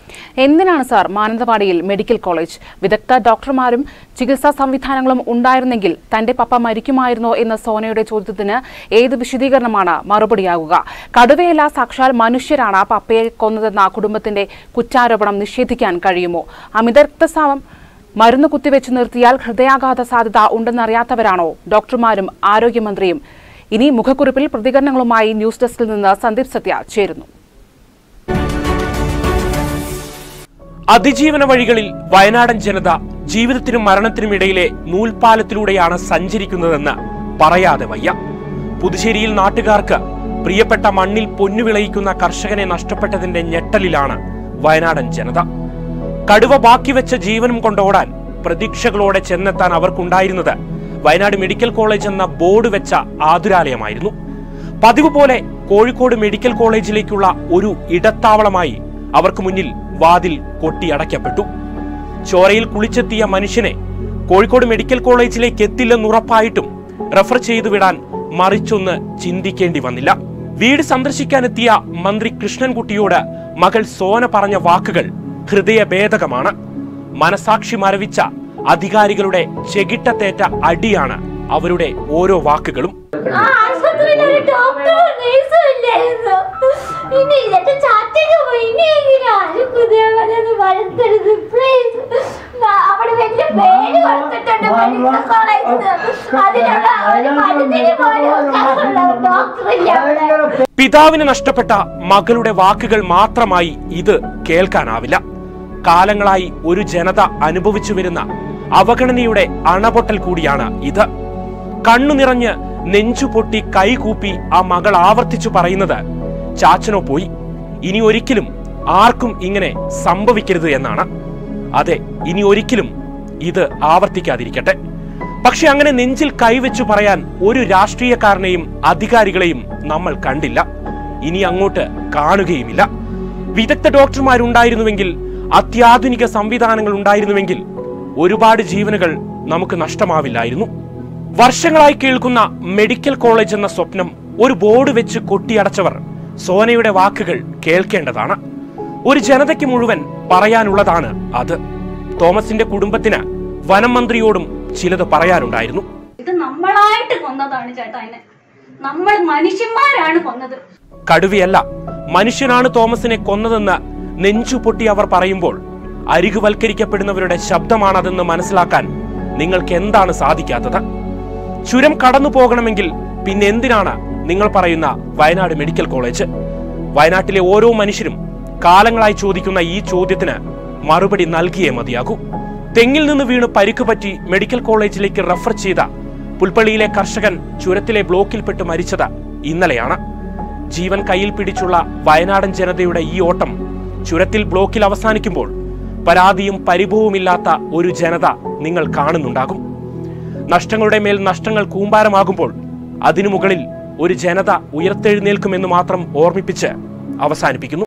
എന്തിനാണ് സാർ മാനന്തവാടിയിൽ medical college വിദഗ്ധ ഡോക്ടർമാരും ചികിത്സാ സംവിധാനങ്ങളും ഉണ്ടായിരുന്നെങ്കിൽ തന്റെ പപ്പ മരിക്കുമായിരുന്നോ എന്ന സോനയുടെ ചോദ്യത്തിന് ഏത് വിശദീകരണമാണ് മറുപടിയാകുക കടുവയല്ല സാക്ഷാൽ മനുഷ്യരാണ് പപ്പയെ കൊന്നതെന്ന കുടുംബത്തിന്റെ കുറ്റാരോപണം നിഷേധിക്കാൻ കഴിയുമോ അമിത രക്തസ്രാവം മരുന്ന് കുത്തിവെച്ച് നിർത്തിയാൽ ഹൃദയാഘാത സാധ്യത ഉണ്ടെന്നറിയാത്തവരാണോ ഡോക്ടർമാരും ആരോഗ്യമന്ത്രിയും ഇനി മുഖക്കുറിപ്പിൽ പ്രതികരണങ്ങളുമായി ന്യൂസ് ഡെസ്കിൽ നിന്ന് സന്ദീപ് സത്യ ചേരുന്നു അതിജീവന വഴികളിൽ വയനാടൻ ജനത ജീവിതത്തിനും മരണത്തിനും ഇടയിലെ നൂൽപാലത്തിലൂടെയാണ് സഞ്ചരിക്കുന്നതെന്ന് പറയാതെ വയ്യ പുതുശ്ശേരിയിൽ നാട്ടുകാർക്ക് പ്രിയപ്പെട്ട മണ്ണിൽ പൊന്നു വിളയിക്കുന്ന കർഷകനെ നഷ്ടപ്പെട്ടതിന്റെ ഞെട്ടലിലാണ് വയനാടൻ ജനത കടുവ ബാക്കി വെച്ച ജീവനും കൊണ്ടോടാൻ പ്രതീക്ഷകളോടെ ചെന്നെത്താൻ അവർക്കുണ്ടായിരുന്നത് വയനാട് മെഡിക്കൽ കോളേജ് എന്ന ബോർഡ് വെച്ച ആതുരാലയമായിരുന്നു പതിവ് പോലെ കോഴിക്കോട് മെഡിക്കൽ കോളേജിലേക്കുള്ള ഒരു ഇടത്താവളമായി അവർക്ക് മുന്നിൽ വാതിൽ കൊട്ടിയടയ്ക്കപ്പെട്ടു ചോരയിൽ കുളിച്ചെത്തിയ മനുഷ്യനെ കോഴിക്കോട് മെഡിക്കൽ കോളേജിലേക്ക് എത്തില്ലെന്നുറപ്പായിട്ടും റഫർ ചെയ്തു വിടാൻ മറിച്ചൊന്ന് ചിന്തിക്കേണ്ടി വന്നില്ല വീട് സന്ദർശിക്കാനെത്തിയ മന്ത്രി കൃഷ്ണൻകുട്ടിയോട് മകൾ സോന പറഞ്ഞ വാക്കുകൾ ഹൃദയഭേദകമാണ് മനസാക്ഷി മരവിച്ച അധികാരികളുടെ ചെകിട്ടത്തേറ്റ അടിയാണ് അവരുടെ ഓരോ വാക്കുകളും ആ ആശുപത്രിയിൽ ഒരു ഡോക്ടറും നേഴ്സും ഇല്ലായിരുന്നു ഇനി എന്റെ ചാറ്റയ്ക്ക് പോയി ഇനിയെങ്കിലും ആരും പുതിയവരൊന്ന് വളർത്തരുത് പ്ലീസ് അവിടെ വലിയ പേര് കൊടുത്തിട്ടുണ്ട് മെഡിക്കൽ കോളേജിൽ അതിനുള്ള ഒരു മരുന്നിന് പോലും ഡോക്ടർ ഇല്ല അവിടെ പിതാവിന് നഷ്ടപ്പെട്ട മകളുടെ വാക്കുകൾ മാത്രമായി ഇത് കേൾക്കാനാവില്ല കാലങ്ങളായി ഒരു ജനത അനുഭവിച്ചു വരുന്ന അവഗണനയുടെ അണപൊട്ടൽ കൂടിയാണ് ഇത് കണ്ണു നിറഞ്ഞ് നെഞ്ചു പൊട്ടി കൈകൂപ്പി ആ മകൾ ആവർത്തിച്ചു പറയുന്നത് ചാച്ചനോ പോയി ഇനി ഒരിക്കലും ആർക്കും ഇങ്ങനെ സംഭവിക്കരുത് എന്നാണ് അതെ ഇനി ഒരിക്കലും ഇത് ആവർത്തിക്കാതിരിക്കട്ടെ പക്ഷെ അങ്ങനെ നെഞ്ചിൽ കൈവച്ചു പറയാൻ ഒരു രാഷ്ട്രീയക്കാരനെയും അധികാരികളെയും നമ്മൾ കണ്ടില്ല ഇനി അങ്ങോട്ട് കാണുകയുമില്ല വിദഗ്ധ ഡോക്ടർമാരുണ്ടായിരുന്നുവെങ്കിൽ അത്യാധുനിക സംവിധാനങ്ങൾ ഉണ്ടായിരുന്നുവെങ്കിൽ ഒരുപാട് ജീവനുകൾ നമുക്ക് നഷ്ടമാവില്ലായിരുന്നു വർഷങ്ങളായി കേൾക്കുന്ന മെഡിക്കൽ കോളേജ് എന്ന സ്വപ്നം ഒരു ബോർഡ് വെച്ച് കൊട്ടിയടച്ചവർ സോനയുടെ വാക്കുകൾ കേൾക്കേണ്ടതാണ് ഒരു ജനതയ്ക്ക് മുഴുവൻ പറയാനുള്ളതാണ് അത് തോമസിന്റെ കുടുംബത്തിന് വനം മന്ത്രിയോടും ചിലത് പറയാനുണ്ടായിരുന്നു ഇത് നമ്മളായിട്ട് കൊന്നതാണ് ചേട്ടാ എന്നെ നമ്മൾ മനുഷ്യന്മാരാണ് കൊന്നത് കടുവയല്ല മനുഷ്യനാണ് തോമസിനെ കൊന്നതെന്ന് നെഞ്ചു പൊട്ടി അവർ പറയുമ്പോൾ അരികുവൽക്കരിക്കപ്പെടുന്നവരുടെ ശബ്ദമാണതെന്ന് മനസ്സിലാക്കാൻ നിങ്ങൾക്ക് എന്താണ് സാധിക്കാത്തത് ചുരം കടന്നു പോകണമെങ്കിൽ പിന്നെ എന്തിനാണ് നിങ്ങൾ പറയുന്ന വയനാട് മെഡിക്കൽ കോളേജ് വയനാട്ടിലെ ഓരോ മനുഷ്യരും കാലങ്ങളായി ചോദിക്കുന്ന ഈ ചോദ്യത്തിന് മറുപടി നൽകിയേ മതിയാകൂ തെങ്ങിൽ നിന്ന് വീണ് പരിക്ക് പറ്റി മെഡിക്കൽ കോളേജിലേക്ക് റഫർ ചെയ്ത പുൽപ്പള്ളിയിലെ കർഷകൻ ചുരത്തിലെ ബ്ലോക്കിൽപ്പെട്ട് മരിച്ചത് ഇന്നലെയാണ് ജീവൻ കയ്യിൽ പിടിച്ചുള്ള വയനാടൻ ജനതയുടെ ഈ ഓട്ടം ചുരത്തിൽ ബ്ലോക്കിൽ അവസാനിക്കുമ്പോൾ പരാതിയും പരിഭവവുമില്ലാത്ത ഒരു ജനത നിങ്ങൾ കാണുന്നുണ്ടാകും നഷ്ടങ്ങളുടെ മേൽ നഷ്ടങ്ങൾ കൂമ്പാരമാകുമ്പോൾ അതിനു മുകളിൽ ഒരു ജനത ഉയർത്തെഴുന്നേൽക്കുമെന്ന് മാത്രം ഓർമ്മിപ്പിച്ച് അവസാനിപ്പിക്കുന്നു